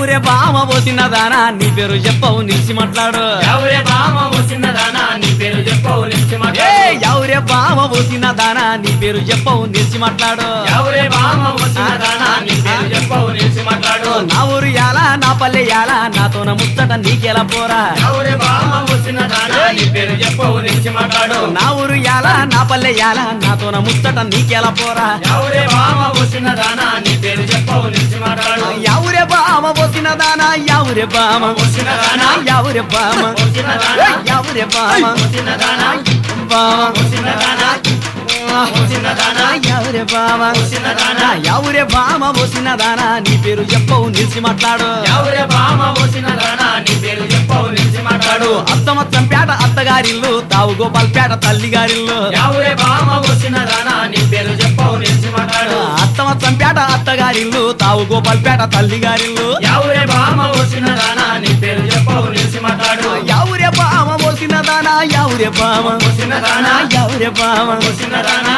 ఎవరే బామ పోసిన దానా నీ పేరు చెప్పవు నిలిచి మాట్లాడు ఎవరే బామ వచ్చినదానా నీ పేరు చెప్పవు నిలిచి ఏ మాట్లాడు ఎవరే బామ పోసిన దానా నీ పేరు చెప్పవు నిలిచి మాట్లాడు ఎవరే బామ వచ్చినదానా నీ పేరు చెప్పవు నిలిచి మాట్లాడు నా ఊరు యాలా నా పల్లె యాలా నాతోన ముచ్చట నీకెలా పోరా ఎవరే బామ వచ్చినదానా నీ పేరు చెప్పవు నిలిచి మాట్లాడు నా ఊరు యాలా నా పల్లె యాలా నాతోన ముచ్చట నీకెలా పోరా ఎవరే బామ వచ్చినదానా నీ పేరు చెప్పవు నిలిచి మాట్లాడు ఎవరే బామ పోసిన దానా ఎవరే బామ వచ్చినదానా ఎవరే బామ వచ్చినదానా ఎవరే బామ వచ్చినదానా బామ వచ్చినదానా వచ్చినదానా ఎవరే బామ వచ్చినదానా ఎవరే బామ పోసిన దానా నీ పేరు చెప్పవు నిలిచి మాట్లాడు ఎవరే బామ వచ్చినదానా నీ పేరు చెప్పవు నిలిచి మాట్లాడు అత్తమత్తం పేట అత్తగారిల్లు తావు గోపాల్ పేట తల్లిగారిల్లు ఎవరే బామ వచ్చినదానా నీ పేరు చెప్పవు నిలిచి మాట్లాడు అత్తమత్తం పేట అత్తగారిల్లు తావు గోపాల్ పేట తల్లిగారిల్లు ఎవరే బామ వచ్చినదానా నీ పేరు చెప్పవు నిలిచి మాట్లాడు ఎవరే బామ పోసిన దానా ఎవరే బామ వచ్చినదానా ఎవరే బామ వచ్చినదానా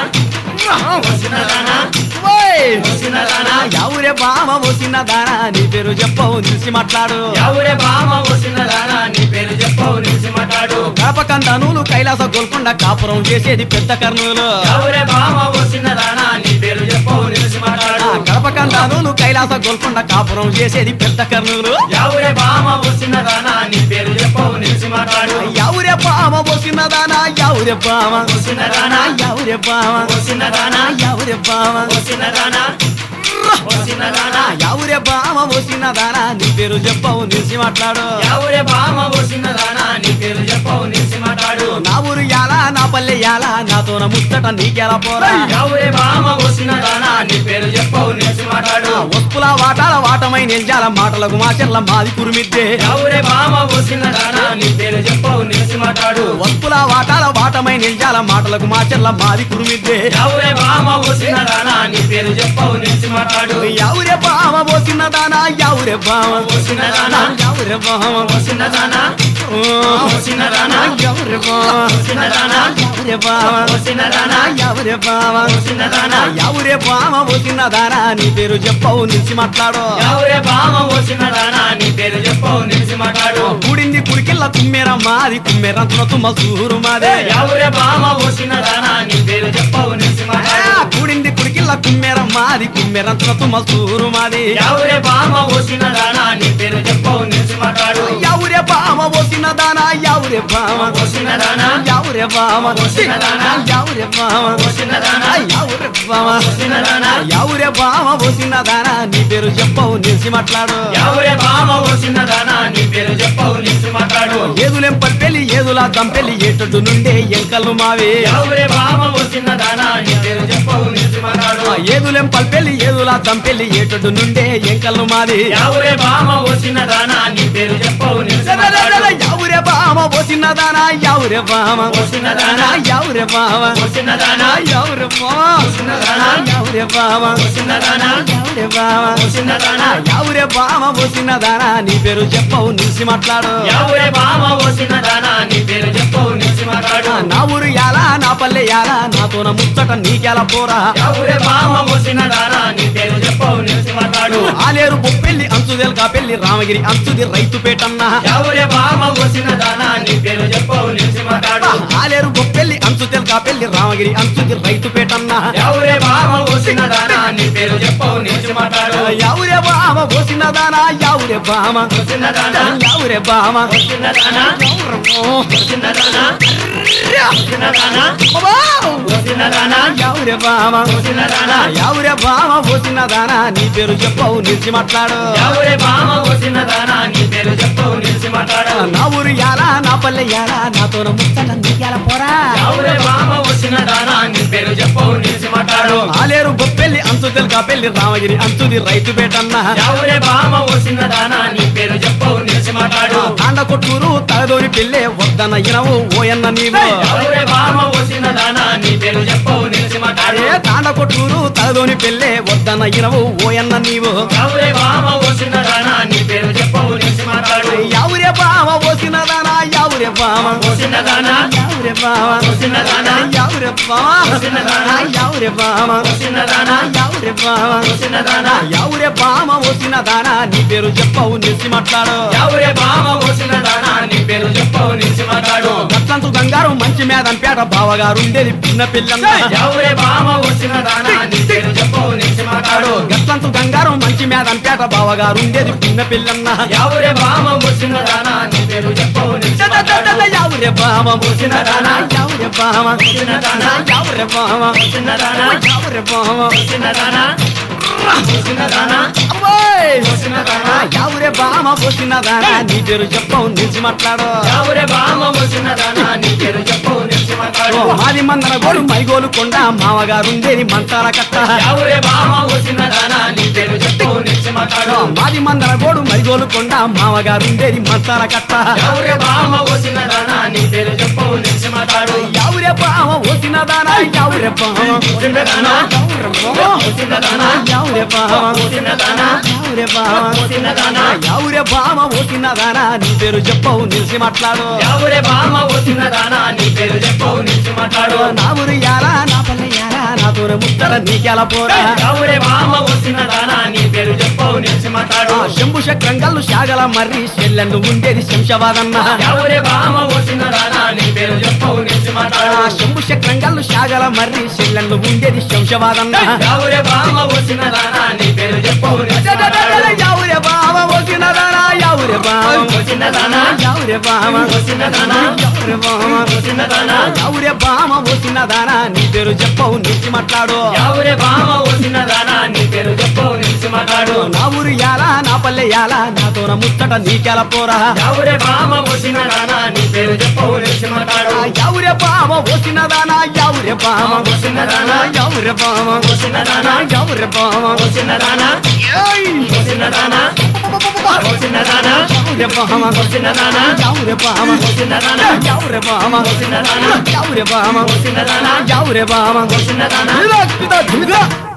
వచ్చినదానా ఓయ్! వచ్చినదానా ఎవరే బామ పోసిన దానా నీ పేరు చెప్పవు నిలిచి మాట్లాడు ఎవరే బామ వచ్చినదానా నీ పేరు చెప్పవు నిలిచి మాట్లాడు కడపకందనులు కైలాస గోల్కొండ కాపురం చేసేది పెద్ద కర్నూలు ఎవరే బామ వచ్చినదానా నీ పేరు చెప్పవు నిలిచి మాట్లాడు కడపకందనులు కైలాస గోల్కొండ కాపురం చేసేది పెద్ద కర్నూలు ఎవరే బామ వచ్చినదానా నీ పేరు చెప్పవు నిలిచి మాట్లాడు ఎవరే బామ పోసిన దానా ఎవరే బామ వచ్చినదానా ఎవరే బామ వచ్చినదానా ఎవరే బామ వచ్చినదానా వచ్చినదానా ఎవరే బామ పోసిన దానా నీ పేరు చెప్పవు నిలిచి మాట్లాడు ఎవరే బామ వచ్చినదానా నీ పేరు చెప్పవు నిలిచి మాట్లాడు నా ఊరు యాలా నా పల్లె యాలా నాతోన ముచ్చట నీకెలా పోరా ఎవరే బామ వచ్చినదానా నీ పేరు చెప్పవు నిలిచి మాట్లాడు వస్తుల వాటాల వాటమై నిల్చాల మాటలకు మాచెల్ల మాది కురిమిద్దే ఎవరే బామ వచ్చినదానా నీ పేరు చెప్పవు నిలిచి మాట్లాడు వస్తుల వాటాల వాటమై నిల్చాల మాటలకు మాచెల్ల మాది కురిమిద్దే ఎవరే బామ వచ్చినదానా నీ పేరు చెప్పవు నిలిచి మాట్లాడు ఎవరే బామ పోసిన దానా ఎవరే బామ వచ్చినదానా ఎవరే బామ వచ్చినదానా ఓ, వచ్చినదానా ఎవరే బామ వచ్చినదానా ఎవరే బామ వచ్చినదానా ఎవరే బామ వచ్చినదానా ఎవరే బామ పోసిన దానా నీ పేరు చెప్పవు నిలిచి మాట్లాడు ఎవరే బామ వచ్చినదానా నీ పేరు చెప్పవు నిలిచి మాట్లాడు కూడింది కుడికిల్ల కుమ్మెర మాది కుమ్మెరంతుల తుమ్మ సూరు మాదే ఎవరే బామ వచ్చినదానా నీ పేరు చెప్పవు నిలిచి ఆ, మాట్లాడు కూడింది కుడికిల్ల కుమ్మెర మాది కుమ్మెరంతుల తుమ్మ సూరు మాది ఎవరే బామ వచ్చినదానా నీ పేరు చెప్పవు నిలిచి మాట్లాడు ఎవరే బామ పోసిన దానా ఎవరే బామ వచ్చినదానా ఎవరే బామ పోసినదానా? ఎవరే బామ వచ్చినదానా ఎవరే బామ వచ్చినదానా ఎవరే బామ పోసిన దానా నీ పేరు చెప్పవు నిలిచి మాట్లాడు ఎవరే బామ వచ్చినదానా నీ పేరు చెప్పవు నిలిచి మాట్లాడు ఏదులేం పల్పెల్లి ఏదులా దంపెల్లి ఏటడు నుండే ఎంకలు మావే ఎవరే బామ వచ్చినదానా నీ పేరు చెప్పవు నిలిచి మాట్లాడు ఏదులేం పల్పెల్లి ఏదులా దంపెల్లి ఏటడు నుండే ఎంకలు మాది ఎవరే బామ వచ్చినదానా నీ పేరు చెప్పవు నిలిచి మాట్లాడు ఎవరే బామ పోసిన దానా ఎవరే బామ వచ్చినదానా ఎవరే బామ వచ్చినదానా ఎవరే బామ వచ్చినదానా ఎవరే బామ వచ్చినదానా ఎవరే బామ వచ్చినదానా ఎవరే బామ పోసిన దానా నీ పేరు చెప్పవు నిలిచి మాట్లాడు ఎవరే బామ వచ్చినదానా నీ పేరు చెప్పవు నిలిచి మాట్లాడు నా ఊరు యాలా నా పల్లె యాలా నాతోన ముచ్చట నీకెలా పోరా ఎవరే బామ వచ్చినదానా నీ పేరు చెప్పవు నిలిచి మాట్లాడు ఆలేరు బొప్పెల్లి అంచుదెల్కా పెళ్లి రామగిరి అంచుది రైతు పేటన్నా ఎవరే బామ వచ్చినదానా నీ పేరు చెప్పవు నిలిచి మాట్లాడు ఆలేరు బొప్పెల్లి అంచు తెల్కా పెళ్లి రామగిరి అంచుది రైతు పేటన్నా ఎవరే బామ వచ్చినదానా నీ పేరు చెప్పవు నిలిచి మాట్లాడు ఎవరే బామ పోసిన దానా ఎవరే బామ వచ్చినదానా ఎవరే బామ వచ్చినదానా వచ్చినదానా వచ్చినదానా వచ్చినదానా ఎవరే బామ వచ్చినదానా ఎవరే బామ పోసిన దానా నీ పేరు చెప్పవు నిలిచి మాట్లాడు ఎవరే బామ వచ్చినదానా నీ పేరు చెప్పవు నిలిచి మాట్లాడు నా ఊరు యాలా నా పల్లె యాలా నాతోన ముచ్చట నీకెలా పోరా ఎవరే బామ వచ్చినదానా నీ పేరు చెప్పవు నిలిచి మాట్లాడు ఆలేరు బొప్పెల్లి అంచు తెల్కా పెళ్లి రామగిరి అంచుది రైతు పేటన్నా ఎవరే బామ వచ్చినదానా నీ పేరు చెప్పవు నిలిచి మాట్లాడు తాండ కొట్టూరు తలదోని పెళ్ళే వద్దన ఇనవు ఓయన్న నీవు ఎవరే బామ వచ్చినదానా నీ పేరు చెప్పవు నిలిచి మాట్లాడు అరే తాండ కొట్టూరు తలదోని పెళ్ళే వద్దన ఇనవు ఓయన్న నీవు ఎవరే బామ వచ్చినదానా నీ పేరు చెప్పవు నిలిచి మాట్లాడు ఎవరే బామ పోసిన దానా ఎవరే బామ చిన్నదానా యావురే బామ చిన్నదానా యావురే బామ చిన్నదానా యావురే బామ చిన్నదానా యావురే బామ చిన్నదానా యావురే బామ వచ్చిన దానా నీ పేరు చెప్పవు నిలిచి మాట్లాడు ఎవరే బామ వచ్చినదానా నీ పేరు చెప్పవు నిలిచి మాట్లాడు గట్లంతు గంగారం మంచి మేదం పేట బావగారు ఉండేది పిన్న పిల్లన్న ఎవరే బామ వచ్చినదానా నీ పేరు చెప్పవు నిలిచి మాట్లాడు గట్లంతు గంగారం మంచి మేదం పేట బావగారు ఉండేది పిన్న పిల్లన్న ఎవరే బామ వచ్చినదానా నీ పేరు చెప్పవు నిలిచి మాట్లాడు యావురే బామ వచ్చిన దానా యావురే బామ చిన్నదానా యావురే బామ చిన్నదానా యావురే బామ చిన్నదానా చిన్నదానా అమ్మోయ్! చిన్నదానా యావురే బామ వచ్చిన దానా నీ పేరు చెప్పవు నిలిచి మాట్లాడు ఎవరే బామ వచ్చినదానా నీ పేరు చెప్పవు నిలిచి మాట్లాడు మాది మందన గోడు మైగోలు కొండ మామగారు ఉండేది మంతాల కట్ట ఎవరే బామ వచ్చినదానా నీ పేరు చెప్పవు నిలిచి మాట్లాడు మాది మందన గోడు మైగోలు కొండ మామగారు ఉండేది మంతాల కట్ట ఎవరే బామ వచ్చినదానా నీ పేరు చెప్పవు నిలిచి మాట్లాడు యావురే బామ వచ్చిన దానా యావురే బామ చిన్నదానా యావురే బామ చిన్నదానా యావురే బామ చిన్నదానా యావురే బామ చిన్నదానా యావురే బామ వచ్చిన దానా నీ పేరు చెప్పవు నిలిచి మాట్లాడు ఎవరే బామ వచ్చినదానా నీ పేరు చెప్పవు నిలిచి మాట్లాడు నా ఊరు యారా నా పల్లె యారా నా తోర ముద్దల నీకెలా పోరా ఎవరే బామ వచ్చినదానా నీ పేరు చెప్పవు నిలిచి మాట్లాడు ఆ శంభు చక్రంగల్లు శాగల మర్రి చెల్లెండు ఉండేది శంషవాదన్న ఎవరే బామ వచ్చినదానా నీ పేరు చెప్పవు నిలిచి ఆ మాట్లాడు శంభు చక్రంగల్లు శాగల మర్రి చెల్లెండు ఉండేది శంషవాదన్న ఎవరే బామ వచ్చినదానా నీ పేరు చెప్పవు నిలిచి మాట్లాడు యావురే బావ వచ్చినదానా యావురే బావ వచ్చినదానా యావురే బావ వచ్చినదానా యావురే బావ వచ్చినదానా యావురే బామ వచ్చినదానా నీ పేరు చెప్పవు నిలిచి మాట్లాడు ఎవరే బామ వచ్చినదానా నీ పేరు చెప్పవు నిలిచి మాట్లాడు నా ఊరు యాలా నా పల్లె యాలా నా తోర ముచ్చట నీకెలా పోరా ఎవరే బామ వచ్చినదానా నీ పేరు చెప్పవు నిలిచి మాట్లాడు ఆ యావురే బామ వచ్చినదానా యావురే బామ వచ్చినదానా యావురే బామ వచ్చినదానా యావురే బామ వచ్చినదానా ఏయ్! వచ్చినదానా వచ్చినదానా యావురే బామ వచ్చినదానా యావురే బామ వచ్చినదానా యావురే బామ వచ్చినదానా యావురే బామ వచ్చినదానా యావురే బామ వచ్చినదానా ధిలా, ధిలా, ధిలా.